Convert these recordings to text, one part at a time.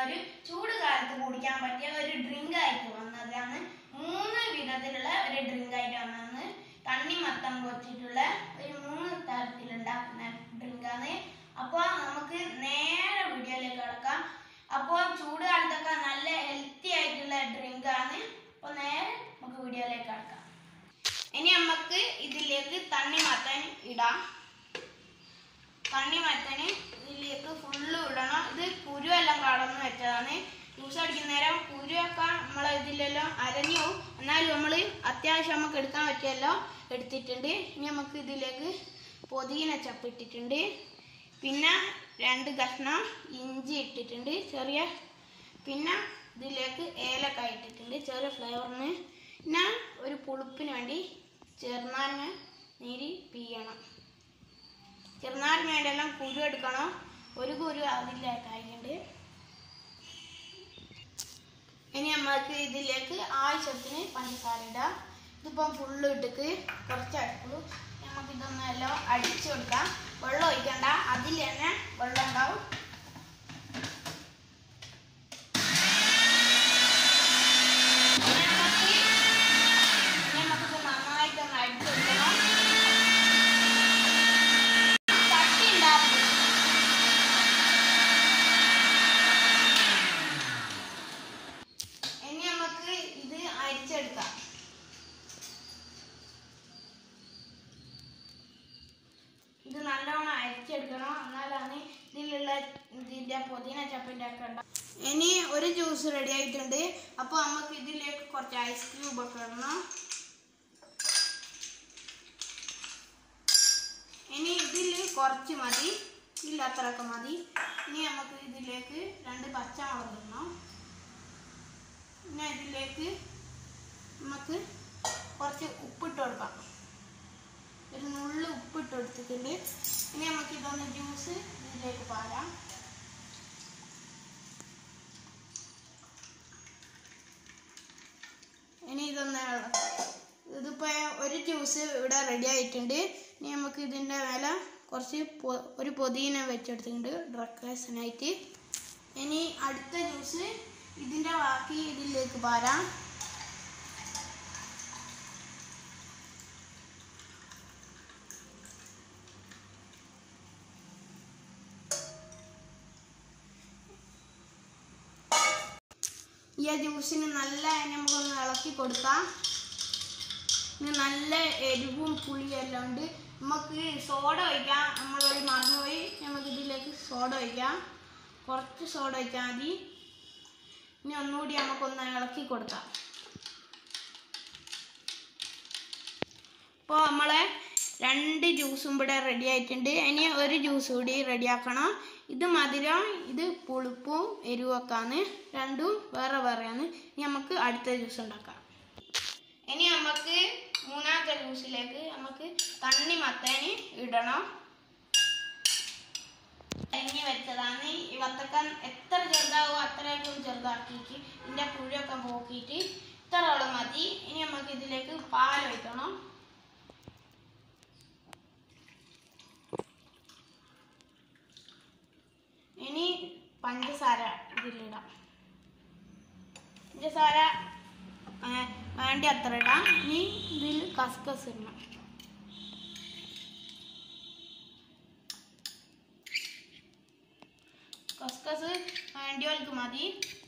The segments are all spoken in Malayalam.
ഒരു ചൂട് കാലത്ത് കുടിക്കാൻ പറ്റിയ ഒരു ഡ്രിങ്ക് ആയിട്ട് വന്നതാണ് മൂന്ന് വിധത്തിലുള്ള ഒരു ഡ്രിങ്ക് ആയിട്ട് വന്നത് തണ്ണിമത്തം വെച്ചിട്ടുള്ള ഒരു മൂന്ന് തരത്തിലുണ്ടാക്കുന്ന ഡ്രിങ്കാണ് അപ്പോൾ നമുക്ക് നേരെ വീഡിയോയിലേക്ക് കിടക്കാം അപ്പോൾ ചൂട് കാലത്തൊക്കെ നല്ല ഹെൽത്തി ആയിട്ടുള്ള ഡ്രിങ്കാണ് അപ്പോൾ നേരെ നമുക്ക് വീഡിയോയിലേക്ക് കിടക്കാം ഇനി നമുക്ക് ഇതിലേക്ക് തണ്ണിമത്തൻ ഇടാം തണ്ണിമത്തന് ഇതിലേക്ക് ഫുള്ള് ഇടണം ഇത് കുരുവെല്ലാം കടന്ന് വെച്ചതാണ് ജ്യൂസ് അടിക്കുന്ന നേരം കുരുവൊക്കെ നമ്മൾ ഇതിലെല്ലാം അരഞ്ഞു പോകും എന്നാലും നമ്മൾ അത്യാവശ്യം നമുക്ക് എടുക്കാൻ പറ്റിയല്ലോ എടുത്തിട്ടുണ്ട് ഇനി നമുക്ക് ഇതിലേക്ക് പൊതിന ചപ്പ് ഇട്ടിട്ടുണ്ട് പിന്നെ രണ്ട് കഷ്ണം ഇഞ്ചി ഇട്ടിട്ടുണ്ട് ചെറിയ പിന്നെ ഇതിലേക്ക് ഏലക്കായ ഇട്ടിട്ടുണ്ട് ചെറിയ ഫ്ലേവറിന് പിന്നെ ഒരു പുളിപ്പിന് വേണ്ടി ചെറുനാരങ്ങ നീര് പിയ്യണം ചെറുനാരങ്ങ എല്ലാം കുരു എടുക്കണം ഒരു കുരു അതിലേക്കായിട്ടുണ്ട് ഇനി നമുക്ക് ഇതിലേക്ക് ആവശ്യത്തിന് പഞ്ചസാര ഇടാം ഇതിപ്പം ഫുള്ള് ഇട്ടിട്ട് കുറച്ച് അടുക്കുള്ളൂ നമുക്ക് ഇതൊന്നെല്ലാം അടിച്ചു കൊടുക്കാം വെള്ളം ഒഴിക്കണ്ട അതിൽ തന്നെ വെള്ളം ഉണ്ടാവും ഇനി നമുക്ക് ഇനി നമുക്കിത് നന്നായിട്ടൊന്ന് അടിച്ചു കൊടുക്കണം കട്ടി ഉണ്ടാവും ഇനി നമുക്ക് ഇത് അരിച്ചെടുക്കാം ഇത് നല്ലോണം അരിച്ചെടുക്കണം എന്നാലാണ് ഇതിലുള്ള ഇതിന്റെ പുതിന ചപ്പിന്റെ ഒക്കെ ഉണ്ടാവും ഇനി ഒരു ജ്യൂസ് റെഡി ആയിട്ടുണ്ട് അപ്പോൾ നമുക്ക് ഇതിലേക്ക് കുറച്ച് ഐസ് ക്യൂബ് ഒക്കെ ഇടണം ഇനി ഇതിൽ കുറച്ച് മതി ഇതിൽ അത്രയൊക്കെ മതി ഇനി നമുക്ക് ഇതിലേക്ക് രണ്ട് പച്ചമുളക് ഇടണം പിന്നെ ഇതിലേക്ക് നമുക്ക് കുറച്ച് ഉപ്പിട്ട് കൊടുക്കാം ഒരു നുള്ളു ഉപ്പിട്ട് കൊടുത്തിട്ടുണ്ട് ഇനി നമുക്ക് ഇതൊന്ന് ജ്യൂസ് ഇതിലേക്ക് പാരാം ഇനി ഇതൊന്ന് ഇതിപ്പോ ഒരു ജ്യൂസ് ഇവിടെ റെഡി ആയിട്ടുണ്ട് ഇനി നമുക്ക് ഇതിൻ്റെ മേലെ കുറച്ച് പൊ- ഒരു പൊതിന വെച്ചെടുത്തിട്ടുണ്ട് ഡ്രക്കേഴ്സിനായിട്ട് ഇനി അടുത്ത ജ്യൂസ് ഇതിൻ്റെ ബാക്കി ഇതിലേക്ക് പാരാം ഈ ആ ജ്യൂസിന് നല്ല നമുക്കൊന്ന് ഇളക്കി കൊടുക്കാം ഇനി നല്ല എരിവും പുളിയും എല്ലാം ഉണ്ട് നമുക്ക് സോഡ ഒഴിക്കാം നമ്മളൊരു മറന്നുപോയി നമുക്ക് ഇതിലേക്ക് സോഡ ഒഴിക്കാം കുറച്ച് സോഡ ഒഴിച്ചാൽ മതി ഇനി ഒന്നുകൂടി നമുക്കൊന്ന് ഇളക്കി കൊടുക്കാം ഇപ്പോൾ നമ്മളെ രണ്ട് ജ്യൂസും ഇവിടെ റെഡി ആയിട്ടുണ്ട് ഇനി ഒരു ജ്യൂസ് കൂടി റെഡിയാക്കണം ഇത് മധുരം ഇത് പുളിപ്പും എരിവൊക്കെയാണ് രണ്ടും വേറെ വേറെയാണ് ഇനി നമുക്ക് അടുത്ത ജ്യൂസ് ഉണ്ടാക്കാം ഇനി നമുക്ക് മൂന്നാമത്തെ ജ്യൂസിലേക്ക് നമുക്ക് തണ്ണിമത്തന് ഇടണം അരിഞ്ഞ് വെച്ചതാണ് ഈ വത്തക്ക എത്ര ചെറുതാവോ അത്രയ്ക്കും ചെറുതാക്കിയിട്ട് ഇതിൻ്റെ പുഴയൊക്കെ പോക്കിയിട്ട് ഇത്രയോളം മതി ഇനി നമുക്ക് ഇതിലേക്ക് പാൽ ഒഴിക്കണം ഇനി പഞ്ചസാര ഇതിലിടാം പഞ്ചസാര ആ, വേണ്ടി അത്ര ഇടാം ഇനി ഇതിൽ കസ്കസ് ഇടണം കസ്കസ് വേണ്ടിയവർക്ക് മതി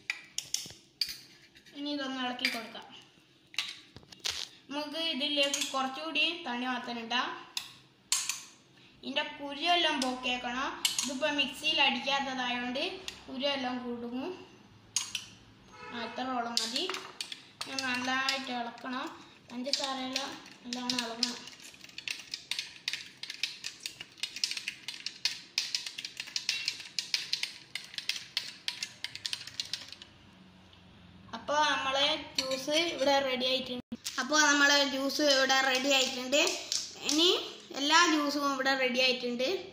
ഇനി ഇതൊന്ന് ഇളക്കി കൊടുക്കാം നമുക്ക് ഇതിലേക്ക് കുറച്ചുകൂടി തണ്ണി മാത്താനിടാം ഇതിൻ്റെ കുരുവെല്ലാം പോക്കേക്കണം ഇതിപ്പോൾ മിക്സിയിൽ അടിക്കാത്തതായതുകൊണ്ട് കുരുവെല്ലാം കുടുങ്ങും ആ, ഇത്രയോളം മതി ഞാൻ നല്ലതായിട്ട് ഇളക്കണം പഞ്ചസാരയെല്ലാം നല്ലോണം ഇളകണം അപ്പോൾ നമ്മളെ ജ്യൂസ് ഇവിടെ റെഡി ആയിട്ടുണ്ട് അപ്പോൾ നമ്മളെ ജ്യൂസ് ഇവിടെ റെഡി ആയിട്ടുണ്ട് ഇനി എല്ലാ ജ്യൂസും ഇവിടെ റെഡി ആയിട്ടുണ്ട്